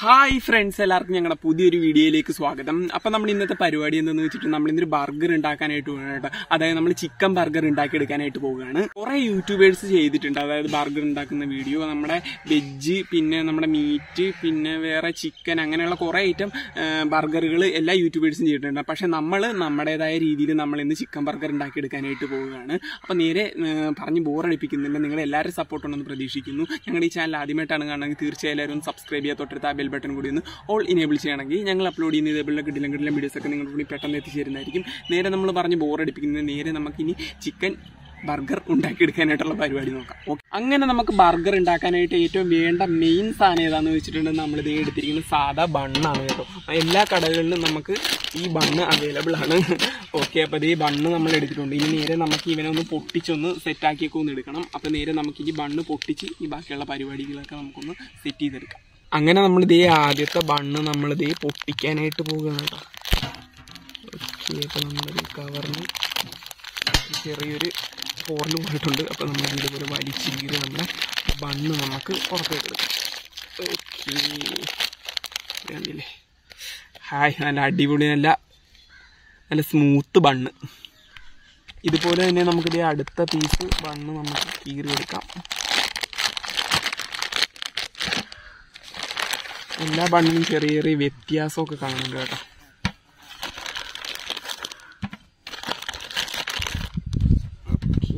Hi friends എല്ലാവർക്കും ഞങ്ങളുടെ പുതിയൊരു വീഡിയോയിലേക്ക് സ്വാഗതം അപ്പൊ നമ്മൾ ഇന്നത്തെ പരിപാടി എന്തെന്ന് വെച്ചിട്ട് നമ്മൾ ഇന്നൊരു ബർഗർ ഉണ്ടാക്കാനായിട്ട് പോകണം കേട്ടോ അതായത് നമ്മൾ ചിക്കൻ ബർഗർ ഉണ്ടാക്കിയെടുക്കാനായിട്ട് പോവുകയാണ് കുറെ യൂട്യൂബേഴ്സ് ചെയ്തിട്ടുണ്ട് അതായത് ബർഗർ ഉണ്ടാക്കുന്ന വീഡിയോ നമ്മുടെ വെജ് പിന്നെ നമ്മുടെ മീറ്റ് പിന്നെ വേറെ ചിക്കൻ അങ്ങനെയുള്ള കുറെ ഐറ്റം ബർഗറുകൾ എല്ലാ യൂട്യൂബേഴ്സും ചെയ്തിട്ടുണ്ട് പക്ഷെ നമ്മൾ നമ്മുടേതായ രീതിയിൽ നമ്മൾ ഇന്ന് ചിക്കൻ ബർഗർ ഉണ്ടാക്കിയെടുക്കാനായിട്ട് പോവുകയാണ് അപ്പൊ നേരെ ഏഹ്, പറഞ്ഞ് ബോറടിപ്പിക്കുന്നില്ല നിങ്ങൾ എല്ലാവരും സപ്പോർട്ട് ഉണ്ടെന്ന് പ്രതീക്ഷിക്കുന്നു ഞങ്ങളുടെ ഈ ചാനൽ ആദ്യമായിട്ടാണ് കാണുന്നത് തീർച്ചയായും എല്ലാവരും സബ്സ്ക്രൈബ് ചെയ്യുക തൊട്ടടുത്ത് ആ ബെൽ ബട്ടൺ കൂടി ഒന്ന് ഓൾ ഇനേബിൾ ചെയ്യണമെങ്കിൽ ഞങ്ങൾ അപ്ലോഡ് ചെയ്യുന്ന ഇതേപോലെ കിട്ടില്ല കിട്ടില്ല വീഡിയോസ് ഒക്കെ നിങ്ങൾക്ക് കൂടി പെട്ടെന്ന് എത്തിച്ചേരുന്നതായിരിക്കും നേരെ നമ്മൾ പറഞ്ഞ് ബോറടിപ്പിക്കുന്നത് നേരെ നമുക്കിനി ചിക്കൻ ബർഗർ ഉണ്ടാക്കിയെടുക്കാനായിട്ടുള്ള പരിപാടി നോക്കാം ഓക്കെ അങ്ങനെ നമുക്ക് ബർഗർ ഉണ്ടാക്കാനായിട്ട് ഏറ്റവും വേണ്ട മെയിൻ സാധനം ഏതാന്ന് വെച്ചിട്ടുണ്ടെങ്കിൽ നമ്മൾ ഇത് എടുത്തിരിക്കുന്നത് സാധാ ബണ്ണാണ് കേട്ടോ എല്ലാ കടകളിലും നമുക്ക് ഈ ബണ്ണ് അവൈലബിൾ ആണ് ഓക്കെ അപ്പോൾ ഈ ബണ്ണ് നമ്മൾ എടുത്തിട്ടുണ്ട് ഇനി നേരെ നമുക്ക് ഇവനെ ഒന്ന് പൊട്ടിച്ചൊന്ന് സെറ്റാക്കിയൊക്കെ ഒന്ന് എടുക്കണം അപ്പോൾ നേരെ നമുക്ക് ഈ ബണ്ണ് പൊട്ടിച്ച് ഈ ബാക്കിയുള്ള പരിപാടികളൊക്കെ നമുക്കൊന്ന് സെറ്റ് ചെയ്തെടുക്കാം അങ്ങനെ നമ്മൾ ഇതേ ആദ്യത്തെ ബണ്ണ് നമ്മൾ ഇതേ പൊട്ടിക്കാനായിട്ട് പോവുകയാണ് കേട്ടോ ഓക്കെ അപ്പോൾ നമ്മളൊരു കവറിന് ചെറിയൊരു ഹോറിൽ പോയിട്ടുണ്ട് അപ്പോൾ നമ്മൾ ഇതുപോലെ വലിച്ചിരിക്കുന്നത് നമ്മുടെ ബണ്ണ് നമുക്ക് പുറത്തേക്ക് എടുക്കാം ഓക്കെ കണ്ടില്ലേ ഹായ് നല്ല അടിപൊളി നല്ല നല്ല സ്മൂത്ത് ബണ്ണ് ഇതുപോലെ തന്നെ നമുക്കിത് അടുത്ത പീസ് ബണ്ണ് നമുക്ക് കീറിയെടുക്കാം എല്ലാ ബണ്ണിനും ചെറിയ ചെറിയ വ്യത്യാസമൊക്കെ കാണുന്നുണ്ട് കേട്ടോ ഓക്കേ.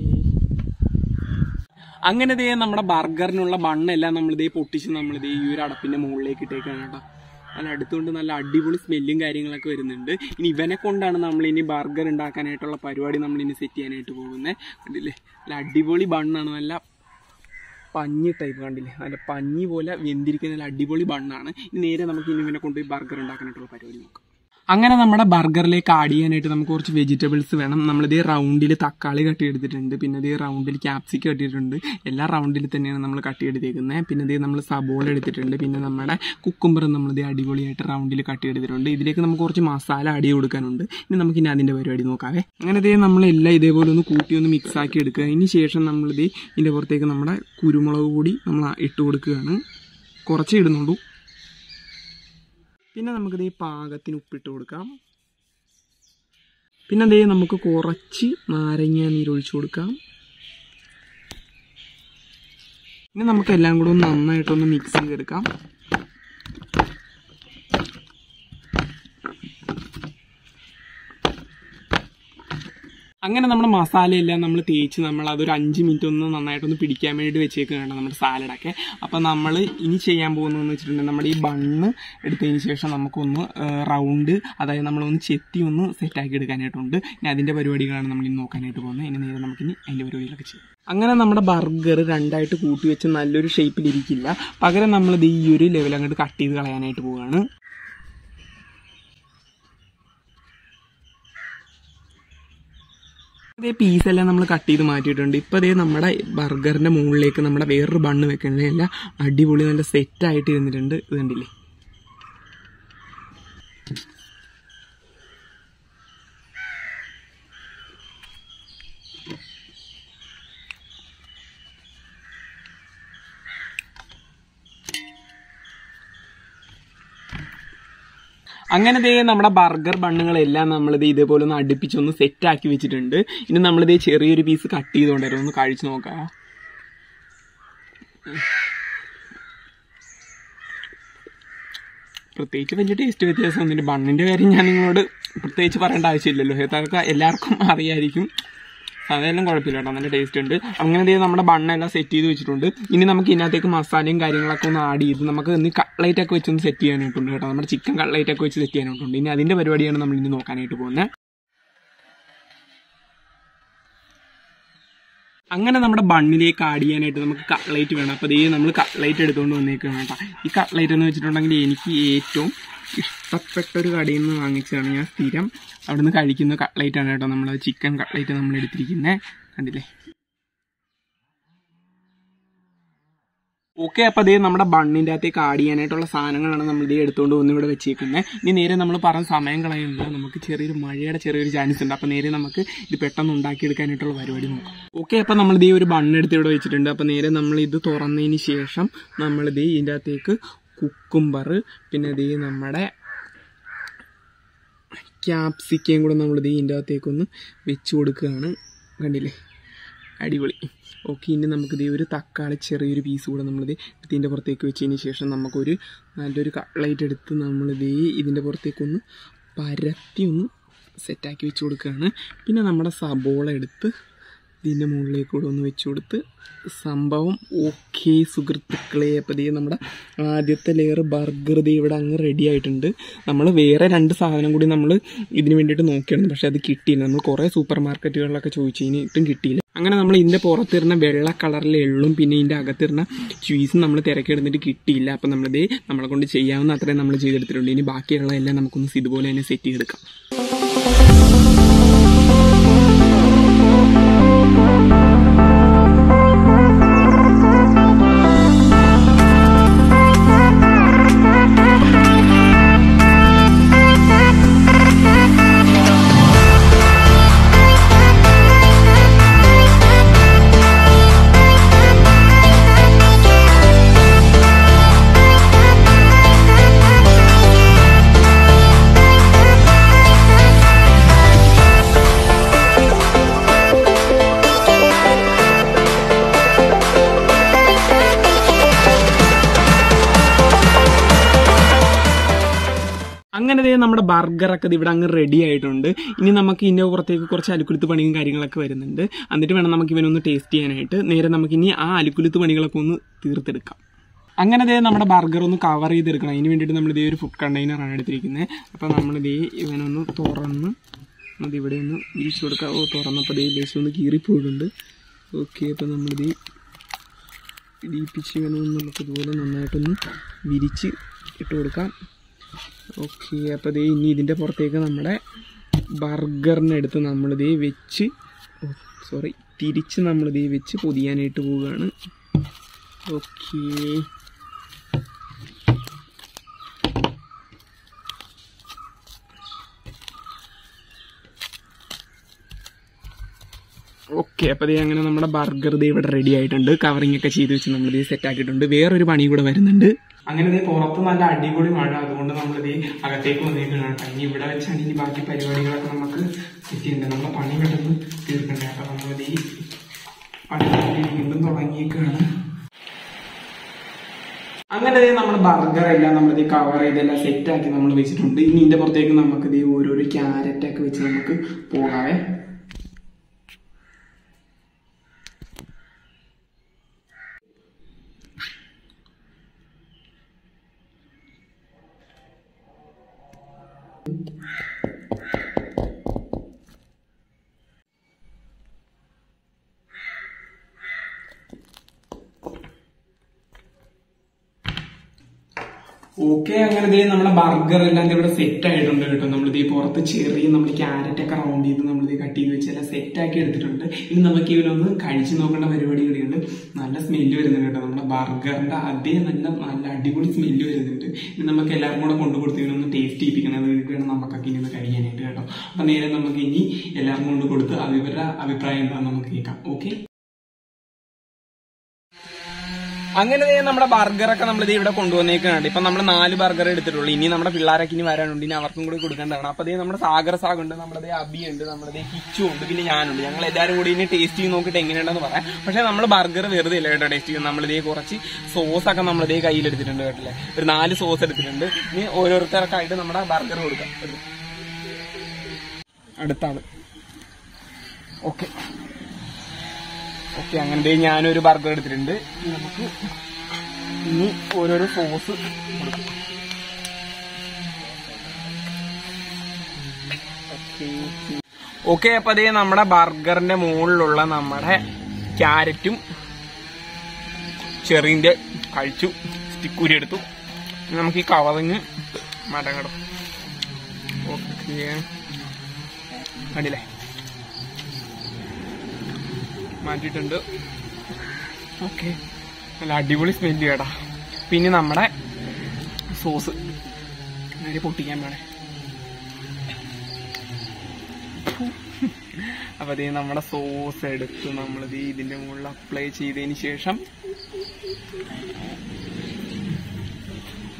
അങ്ങനെ ദേ നമ്മുടെ ബർഗറിനുള്ള ബണ്ണെല്ലാം നമ്മൾ ഇതേ പൊട്ടിച്ച് നമ്മൾ ഇതേ ഈ ഒരു അടപ്പിന്റെ മുകളിലേക്ക് ഇട്ടേക്കാണ് കേട്ടോ നല്ല അടുത്തുകൊണ്ട് നല്ല അടിപൊളി സ്മെല്ലും കാര്യങ്ങളൊക്കെ വരുന്നുണ്ട് ഇനി ഇവനെ കൊണ്ടാണ് നമ്മൾ ഇനി ബർഗർ ഉണ്ടാക്കാനായിട്ടുള്ള പരിപാടി നമ്മൾ ഇനി സെറ്റ് ചെയ്യാനായിട്ട് പോകുന്നത് കണ്ടില്ലേ നല്ല അടിപൊളി ബണ്ണാണ് നല്ല പഞ്ഞി ടൈപ്പ് കണ്ടില്ലേ നല്ല പഞ്ഞി പോലെ വെന്തിരിക്കുന്ന നല്ല അടിപൊളി ബണ്ണാണ് ഇനി നേരെ നമുക്ക് ഇനി ഇവനെ കൊണ്ടുപോയി ബർഗർ ഉണ്ടാക്കാനായിട്ടുള്ള പരിപാടി നോക്കാം അങ്ങനെ നമ്മുടെ ബർഗറിലേക്ക് ആഡ് ചെയ്യാനായിട്ട് നമുക്ക് കുറച്ച് വെജിറ്റബിൾസ് വേണം നമ്മളിത് റൗണ്ടിൽ തക്കാളി കട്ട് ചെയ്തിട്ടുണ്ട് പിന്നെ ഇത് റൗണ്ടിൽ ക്യാപ്സിക്കം കട്ടിയിട്ടുണ്ട് എല്ലാ റൗണ്ടിൽ തന്നെയാണ് നമ്മൾ കട്ട് ചെയ്തേക്കുന്നത് പിന്നെ ഇത് നമ്മൾ സബോള എടുത്തിട്ടുണ്ട് പിന്നെ നമ്മുടെ കുക്കുംബർ നമ്മളിത് അടിപൊളിയായിട്ട് റൗണ്ടിൽ കട്ട് ചെയ്തിട്ടുണ്ട് ഇതിലേക്ക് നമുക്ക് കുറച്ച് മസാല ആഡ് ചെയ്ത് കൊടുക്കാനുണ്ട് ഇനി നമുക്ക് ഇനി അതിൻ്റെ പരിപാടി നോക്കാവേ അങ്ങനെ ഇതേ നമ്മളെല്ലാം ഇതേപോലെ ഒന്ന് കൂട്ടി ഒന്ന് മിക്സ് ആക്കി എടുക്കുക ഇതിന് ശേഷം നമ്മളിത് ഇതിൻ്റെ പുറത്തേക്ക് നമ്മുടെ കുരുമുളക് പൊടി നമ്മൾ ഇട്ട് കൊടുക്കുകയാണ് കുറച്ചേ ഇടുന്നുള്ളൂ പിന്നെ നമുക്കിത് ഈ പാകത്തിന് ഉപ്പിട്ട് കൊടുക്കാം പിന്നെ അതേ നമുക്ക് കുറച്ച് നാരങ്ങ നീരൊഴിച്ചു കൊടുക്കാം പിന്നെ നമുക്ക് എല്ലാം കൂടെ ഒന്ന് നന്നായിട്ടൊന്ന് മിക്സ് ചെയ്തെടുക്കാം അങ്ങനെ നമ്മുടെ മസാലയെല്ലാം നമ്മൾ തേച്ച് നമ്മൾ അതൊരു അഞ്ച് മിനിറ്റ് ഒന്ന് നന്നായിട്ടൊന്ന് പിടിക്കാൻ വേണ്ടി വെച്ചേക്കുകയാണ് നമ്മുടെ സാലഡൊക്കെ അപ്പം നമ്മൾ ഇനി ചെയ്യാൻ പോകുന്നതെന്ന് വെച്ചിട്ടുണ്ടെങ്കിൽ നമ്മുടെ ഈ ബണ്ണ് എടുത്തതിന് ശേഷം നമുക്കൊന്ന് റൗണ്ട് അതായത് നമ്മളൊന്ന് ചെത്തി ഒന്ന് സെറ്റാക്കി എടുക്കാനായിട്ടുണ്ട് ഇനി അതിൻ്റെ പരിപാടികളാണ് നമ്മൾ ഇനി നോക്കാനായിട്ട് പോകുന്നത് ഇനി നേരെ നമുക്കിനി അതിൻ്റെ പരിപാടികളൊക്കെ ചെയ്യാം അങ്ങനെ നമ്മുടെ ബർഗർ രണ്ടായിട്ട് കൂട്ടി വെച്ച് നല്ലൊരു ഷേപ്പിലിരിക്കില്ല പകരം നമ്മളിത് ഈ ഒരു ലെവൽ അങ്ങോട്ട് കട്ട് ചെയ്ത് കളയാനായിട്ട് പോവുകയാണ് അതേ പീസെല്ലാം നമ്മൾ കട്ട് ചെയ്ത് മാറ്റിയിട്ടുണ്ട് ഇപ്പം അതേ നമ്മുടെ ബർഗറിന്റെ മുകളിലേക്ക് നമ്മുടെ വേറൊരു ബണ്ണ് വെക്കണേ എല്ലാം അടിപൊളി നല്ല സെറ്റ് ആയിട്ട് ഇരുന്നിട്ടുണ്ട് ഇത് കണ്ടില്ലേ അങ്ങനെ ദേ നമ്മുടെ ബർഗർ ബണ്ണുകളെല്ലാം നമ്മളിത് ഇതേപോലെ ഒന്ന് അടുപ്പിച്ചൊന്ന് സെറ്റ് ആക്കി വെച്ചിട്ടുണ്ട് ഇനി നമ്മളിത് ചെറിയൊരു പീസ് കട്ട് ചെയ്തുകൊണ്ടായിരുന്നു ഒന്ന് കഴിച്ചു നോക്കാം പ്രത്യേകിച്ച് വലിയ ടേസ്റ്റ് വ്യത്യാസം ഒന്നുമില്ല ബണ്ണിന്റെ കാര്യം ഞാൻ നിങ്ങളോട് പ്രത്യേകിച്ച് പറയേണ്ട ആവശ്യമില്ലല്ലോ ഇതൊക്കെ എല്ലാവർക്കും അറിയായിരിക്കും അതെല്ലാം കുഴപ്പമില്ല കേട്ടോ നല്ല ടേസ്റ്റ് ഉണ്ട് അങ്ങനെ ദേ നമ്മുടെ ബണ്ണെല്ലാം സെറ്റ് ചെയ്ത് വെച്ചിട്ടുണ്ട് ഇനി നമുക്ക് ഇതിനകത്തേക്ക് മസാലയും കാര്യങ്ങളൊക്കെ ഒന്ന് ആഡ് ചെയ്ത് നമുക്ക് ഇന്ന് കട്ട്ലൈറ്റ് ഒക്കെ വെച്ചൊന്ന് സെറ്റ് ചെയ്യാനായിട്ടുണ്ട് കേട്ടോ നമ്മുടെ ചിക്കൻ കട്ട്ലൈറ്റ് ഒക്കെ വെച്ച് സെറ്റ് ചെയ്യാനായിട്ടുണ്ട് ഇനി അതിന്റെ പരിപാടിയാണ് നമ്മൾ ഇനി നോക്കാനായിട്ട് പോകുന്നത് അങ്ങനെ നമ്മുടെ ബണ്ണിലേക്ക് ആഡ് ചെയ്യാനായിട്ട് നമുക്ക് കട്ട്ലൈറ്റ് വേണം അപ്പോൾ ഇതേ നമ്മൾ കട്ട്ലൈറ്റ് എടുത്തുകൊണ്ട് വന്നേക്കാണ് കേട്ടോ ഈ കട്ട്ലൈറ്റ് എന്ന് വെച്ചിട്ടുണ്ടെങ്കിൽ എനിക്ക് ഏറ്റവും ഇഷ്ടപ്പെട്ട ഒരു കടയിൽ നിന്ന് വാങ്ങിച്ചതാണ് ഞാൻ സ്ഥിരം അവിടെ നിന്ന് കഴിക്കുന്ന കട്ട്ലൈറ്റ് ആണ് കേട്ടോ നമ്മൾ ചിക്കൻ കട്ട്ലൈറ്റ് നമ്മൾ എടുത്തിരിക്കുന്നത് കണ്ടില്ലേ ഓക്കെ അപ്പോൾ അതേ നമ്മുടെ ബണ്ണിൻ്റെ അകത്തേക്ക് ആഡ് ചെയ്യാനായിട്ടുള്ള സാധനങ്ങളാണ് നമ്മൾ ഇതേ എടുത്തുകൊണ്ട് വന്ന് ഇവിടെ വെച്ചേക്കുന്നത് ഇനി നേരെ നമ്മൾ പറഞ്ഞ സമയം കളയുന്നില്ല നമുക്ക് ചെറിയൊരു മഴയുടെ ചെറിയൊരു ചാൻസ് ഉണ്ട് അപ്പോൾ നേരെ നമുക്ക് ഇത് പെട്ടെന്ന് ഉണ്ടാക്കിയെടുക്കാനായിട്ടുള്ള പരിപാടി നോക്കാം ഓക്കെ അപ്പോൾ നമ്മൾ ഇതേ ഒരു ബണ്ണ് എടുത്ത് ഇവിടെ വെച്ചിട്ടുണ്ട് അപ്പോൾ നേരെ നമ്മൾ ഇത് തുറന്നതിന് ശേഷം നമ്മളിത് ഇതിൻ്റെ അകത്തേക്ക് കുക്കുംബർ പിന്നെ ഇത് നമ്മുടെ ക്യാപ്സിക്കയും കൂടെ നമ്മളിത് ഇതിൻ്റെ അകത്തേക്കൊന്ന് വെച്ച് കൊടുക്കുകയാണ് കണ്ടില്ലേ അടിപൊളി ഓക്കെ ഇനി നമുക്കിത് ഒരു തക്കാളി ചെറിയൊരു പീസ് കൂടെ നമ്മളിത് ഇതിൻ്റെ പുറത്തേക്ക് വെച്ചതിന് ശേഷം നമുക്കൊരു നല്ലൊരു കട്ട്ലൈറ്റ് എടുത്ത് നമ്മളിത് ഇതിൻ്റെ പുറത്തേക്കൊന്ന് പരത്തി ഒന്ന് സെറ്റാക്കി വെച്ച് കൊടുക്കുകയാണ് പിന്നെ നമ്മുടെ സബോള എടുത്ത് ഇതിൻ്റെ മുകളിലേക്ക് കൂടെ ഒന്ന് വെച്ച് കൊടുത്ത് സംഭവം ഓക്കെ സുഹൃത്തുക്കളെ അപ്പോൾ ദേ നമ്മുടെ ആദ്യത്തെ ലെയർ ബർഗർ ദേ ഇവിടെ അങ്ങ് റെഡി ആയിട്ടുണ്ട് നമ്മൾ വേറെ രണ്ട് സാധനം കൂടി നമ്മൾ ഇതിന് വേണ്ടിയിട്ട് നോക്കിയായിരുന്നു പക്ഷേ അത് കിട്ടിയില്ല നമ്മൾ കുറേ സൂപ്പർ മാർക്കറ്റുകളിലൊക്കെ ചോദിച്ചു കഴിഞ്ഞിട്ടും കിട്ടിയില്ല അങ്ങനെ നമ്മൾ ഇതിൻ്റെ പുറത്തിരുന്ന വെള്ള കളറിലെ എള്ളും പിന്നെ ഇതിൻ്റെ അകത്തിരുന്ന ചീസും നമ്മൾ തിരക്കെടുത്തിട്ട് കിട്ടിയില്ല അപ്പം നമ്മളിത് നമ്മളെ കൊണ്ട് ചെയ്യാവുന്ന അത്രയും നമ്മൾ ചെയ്തെടുത്തിട്ടുണ്ട് ഇനി ബാക്കിയുള്ള എല്ലാം നമുക്കൊന്ന് ഇതുപോലെ തന്നെ സെറ്റ് ചെയ്തെടുക്കാം അങ്ങനെ ദേ നമ്മുടെ ബർഗറൊക്കെ ഇവിടെ അങ്ങ് റെഡി ആയിട്ടുണ്ട് ഇനി നമുക്ക് ഇതിന്റെ പുറത്തേക്ക് കുറച്ച് അലുക്കുലുത്ത് പണിയും കാര്യങ്ങളൊക്കെ വരുന്നുണ്ട് എന്നിട്ട് വേണം നമുക്ക് ഇവനൊന്ന് ടേസ്റ്റ് ചെയ്യാനായിട്ട് നേരെ നമുക്ക് ഇനി ആ അലുക്കുലുത്ത് പണികളൊക്കെ ഒന്ന് തീർത്തെടുക്കാം അങ്ങനെ ദേ നമ്മുടെ ബർഗർ ഒന്ന് കവർ ചെയ്തെടുക്കണം അതിന് വേണ്ടിയിട്ട് നമ്മൾ ഇതേ ഒരു ഫുഡ് കണ്ടെയ്നറാണ് എടുത്തിരിക്കുന്നത് അപ്പോൾ നമ്മളിതേ ഇവനൊന്ന് തുറന്ന് അത് ഇവിടെ ഒന്ന് വിരിച്ചു കൊടുക്കാം ഓ തുറന്നപ്പോൾ ദേ ലേശം ഒന്ന് കീറിപ്പോയിട്ടുണ്ട് ഓക്കെ അപ്പോൾ നമ്മളിത് ഇടിയിപ്പിച്ച് ഇവനൊന്ന് നമുക്ക് ഇതുപോലെ നന്നായിട്ടൊന്ന് വിരിച്ച് ഇട്ട് കൊടുക്കാം ഓക്കെ അപ്പോൾ ദേ ഇനി ഇതിൻ്റെ പുറത്തേക്ക് നമ്മുടെ ബർഗറിനെടുത്ത് നമ്മളിതേ വെച്ച് സോറി തിരിച്ച് നമ്മളിതേ വെച്ച് പൊതിയാനായിട്ട് പോവുകയാണ് ഓക്കെ ഓക്കെ അപ്പോൾ ദേ അങ്ങനെ നമ്മുടെ ബർഗർ ദേ ഇവിടെ റെഡി ആയിട്ടുണ്ട് കവറിംഗ് ഒക്കെ ചെയ്ത് വെച്ച് നമ്മൾ ഇത് സെറ്റ് ആക്കിയിട്ടുണ്ട് വേറൊരു പണി കൂടെ വരുന്നുണ്ട് അങ്ങനെ ദേ പുറത്ത് നല്ല അടിപൊളി മഴ അതുകൊണ്ട് നമ്മൾ ദേ അകത്തേക്ക് വന്നേക്കാണ് കേട്ടോ ഇനി ഇവിടെ വെച്ചാണ് ഇനി ബാക്കി പരിപാടികളൊക്കെ നമുക്ക് സെറ്റ് ചെയ്യണ്ടേ നമ്മളെ പണി പെട്ടെന്ന് തീർക്കണ്ടേ അപ്പോൾ നമ്മൾ ദേ പണി വീണ്ടും തുടങ്ങിയേക്കാണ് അങ്ങനെ ദേ നമ്മുടെ ബർഗർ എല്ലാം നമ്മൾ ഇത് കവർ ചെയ്തെല്ലാം സെറ്റ് ആക്കി നമ്മൾ വെച്ചിട്ടുണ്ട് ഇനി ഇതിന്റെ പുറത്തേക്ക് നമുക്ക് ദേ ഓരോരോ ക്യാരറ്റ് ഒക്കെ വെച്ച് നമുക്ക് പോകാവേ ഓക്കെ അങ്ങനെ ദേ നമ്മളെ ബർഗർ എല്ലാം ഇവിടെ സെറ്റ് ആയിട്ടുണ്ട് കേട്ടോ നമ്മളിത് ഈ പുറത്ത് ചെറിയ നമ്മൾ ക്യാരറ്റ് ഒക്കെ റൗണ്ട് ചെയ്ത് നമ്മളിത് കട്ട് ചെയ്ത് വെച്ച് എല്ലാം സെറ്റ് ആക്കി എടുത്തിട്ടുണ്ട് ഇനി നമുക്ക് ഇവനൊന്ന് കഴിച്ചു നോക്കേണ്ട പരിപാടി കൂടിയുണ്ട് നല്ല സ്മെല്ല് വരുന്നുണ്ട് കേട്ടോ നമ്മുടെ ബർഗറിന്റെ അതേ നല്ല നല്ല അടിപൊളി സ്മെല്ല് വരുന്നുണ്ട് ഇനി നമുക്ക് എല്ലാവർക്കും കൂടെ കൊണ്ടു കൊടുത്ത് ഇവനൊന്ന് ടേസ്റ്റ് ചെയ്യിപ്പിക്കണം അത് വേണം നമുക്കൊക്കെ ഇനി ഒന്ന് കഴിയാനായിട്ട് കേട്ടോ അപ്പൊ നേരെ നമുക്ക് ഇനി എല്ലാവർക്കും കൊണ്ട് കൊടുത്ത് അത് ഇവരുടെ അഭിപ്രായം എന്താണെന്ന് നമുക്ക് കേൾക്കാം ഓക്കെ അങ്ങനെ ദേ നമ്മുടെ ബർഗറൊക്കെ നമ്മൾ ഇവിടെ കൊണ്ടുവന്നേക്കുന്നുണ്ട് ഇപ്പൊ നമ്മൾ നാല് ബർഗർ എടുത്തിട്ടുള്ളൂ ഇനി നമ്മുടെ പിള്ളേരൊക്കെ ഇനി വരാനുണ്ട് ഇനി അവർക്കും കൂടി കൊടുക്കേണ്ടതാണ് അപ്പൊ ദേ നമ്മുടെ സാഗർ സാഗ് ഉണ്ട് നമ്മുടെ അബി ഉണ്ട് നമ്മുടെ കിച്ചു ഉണ്ട് പിന്നെ ഞാനുണ്ട് ഞങ്ങൾ എല്ലാവരും കൂടി ഇനി ടേസ്റ്റ് ചെയ്ത് നോക്കിയിട്ട് എങ്ങനെയുണ്ടെന്ന് പറയാം പക്ഷെ നമ്മൾ ബർഗർ വെറുതെ ഇല്ല കേട്ടോ ടേസ്റ്റ് ചെയ്യുന്നത് നമ്മൾ ഇതേ കുറച്ച് സോസ് ഒക്കെ നമ്മൾ ഇതേ കയ്യിലെടുത്തിട്ടുണ്ട് കേട്ടില്ലേ ഒരു നാല് സോസ് എടുത്തിട്ടുണ്ട് ഇനി ഓരോരുത്തർക്കായിട്ട് നമ്മുടെ ബർഗർ കൊടുക്കാം എടുക്ക്. അടുത്ത ആള് ഓക്കെ ഓക്കെ അങ്ങനെ ദേ ഞാനൊരു ബർഗർ എടുത്തിട്ടുണ്ട് ഇനി നമുക്ക് ഇനി ഓരോരോ സോസ് കൊടുക്കാം ഓക്കെ അപ്പൊ അതേ നമ്മുടെ ബർഗറിന്റെ മുകളിലുള്ള നമ്മുടെ ക്യാരറ്റും ചെറിന്റെ കഴിച്ചു സ്റ്റിക്കൂരി എടുത്തു ഇനി നമുക്ക് ഈ കവറിങ് മടങ്ങടും ഓക്കെ കണ്ടില്ലേ മാറ്റിയിട്ടുണ്ട് ഓക്കെ നല്ല അടിപൊളി സ്മെല്ല് കേട്ടാ പിന്നെ നമ്മുടെ സോസ് നേരെ പൊട്ടിക്കാൻ വേണേ അപ്പൊ ഇത് നമ്മുടെ സോസ് എടുത്ത് നമ്മളിത് ഇതിന്റെ മുകളിൽ അപ്ലൈ ചെയ്തതിന് ശേഷം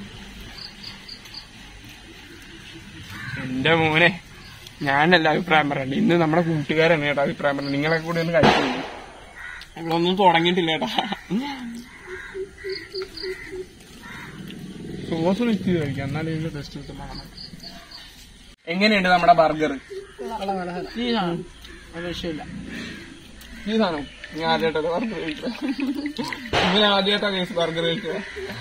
എന്റെ മോനെ ഞാനല്ല അഭിപ്രായം പറയണ്ട ഇന്ന് നമ്മുടെ കൂട്ടുകാരാണ് കേട്ടോ അഭിപ്രായം പറഞ്ഞത് നിങ്ങളെ കൂടെ ഒന്ന് കഴിക്കുന്നു ഇവിടെ ഒന്നും തുടങ്ങിയിട്ടില്ല കേട്ടാ സോസ് മിക്സ് ചെയ്ത് കഴിക്കാം എന്നാലും ഇതിന്റെ ടെസ്റ്റ് കിട്ടുന്നതാണ് എങ്ങനെയുണ്ട് നമ്മുടെ ബർഗർ വിഷയമില്ല ഈ സാധനം ഞാൻ ആദ്യമായിട്ടത് ബർഗർ കഴിക്കുക ഇങ്ങനെ ആദ്യമായിട്ടാ ബർഗർ കഴിക്കുക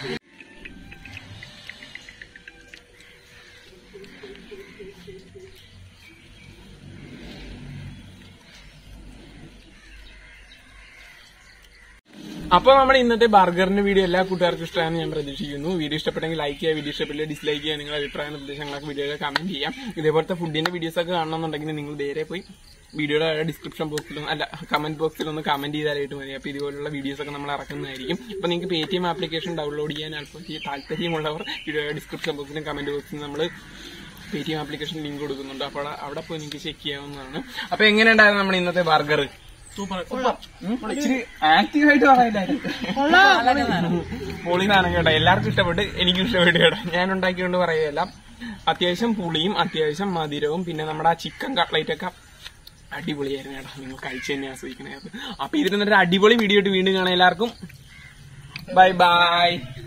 അപ്പൊ നമ്മുടെ ഇന്നത്തെ ബർഗറിന്റെ വീഡിയോ എല്ലാ കൂട്ടുകാർക്കും ഇഷ്ടമാണെന്ന് ഞാൻ പ്രതീക്ഷിക്കുന്നു വീഡിയോ ഇഷ്ടപ്പെട്ടെങ്കിൽ ലൈക്ക് ചെയ്യുക വീഡിയോ ഇഷ്ടപ്പെട്ടില്ല ഡിസ്ലൈക്ക് ചെയ്യുക നിങ്ങളുടെ അഭിപ്രായ നിർദ്ദേശങ്ങളൊക്കെ വീഡിയോയിൽ കമന്റ് ചെയ്യാം ഇതേപോലത്തെ ഫുഡിന്റെ വീഡിയോസ് ഒക്കെ കാണണമെന്നുണ്ടെങ്കിൽ നിങ്ങൾ നേരെ പോയി വീഡിയോയുടെ ഡിസ്ക്രിപ്ഷൻ ബോക്സിലും അല്ല കമന്റ് ബോക്സിൽ ഒന്ന് കമന്റ് ചെയ്താലായിട്ട് മതി അപ്പൊ ഇതുപോലുള്ള വീഡിയോസ് ഒക്കെ നമ്മൾ ഇറക്കുന്നതായിരിക്കും അപ്പൊ നിങ്ങൾക്ക് Paytm application download ചെയ്യാൻ അല്പം താല്പര്യമുള്ളവർ വീഡിയോയുടെ ഡിസ്ക്രിപ്ഷൻ ബോക്സിലും കമന്റ് ബോക്സിലും നമ്മൾ Paytm application link കൊടുക്കുന്നുണ്ട് അപ്പോൾ അവിടെ പോയി നിങ്ങൾക്ക് ചെക്ക് ചെയ്യാവുന്നതാണ് അപ്പൊ എങ്ങനെയുണ്ടായിരുന്നു നമ്മുടെ ഇന്നത്തെ ബർഗർ സൂപ്പർ ഇച്ചിരി ആക്റ്റീവ് ആയിട്ട് പറയില്ലായിരുന്നു പൊളിന്നാണ് കേട്ടോ എല്ലാവർക്കും ഇഷ്ടപ്പെട്ട് എനിക്കും ഇഷ്ടപ്പെട്ടു കേട്ടോ ഞാൻ ഉണ്ടാക്കിക്കൊണ്ട് പറയുകയല്ല അത്യാവശ്യം പുളിയും അത്യാവശ്യം മധുരവും പിന്നെ നമ്മുടെ ആ ചിക്കൻ കട്ട്ലൈറ്റ് ഒക്കെ അടിപൊളിയായിരുന്നു കേട്ടോ നിങ്ങൾ കഴിച്ചു തന്നെ ആസ്വദിക്കണായിരുന്നു അപ്പൊ ഇതിൽ നിന്നൊരു അടിപൊളി വീഡിയോ ആയിട്ട് വീണ്ടും കാണാം എല്ലാവർക്കും ബൈ ബൈ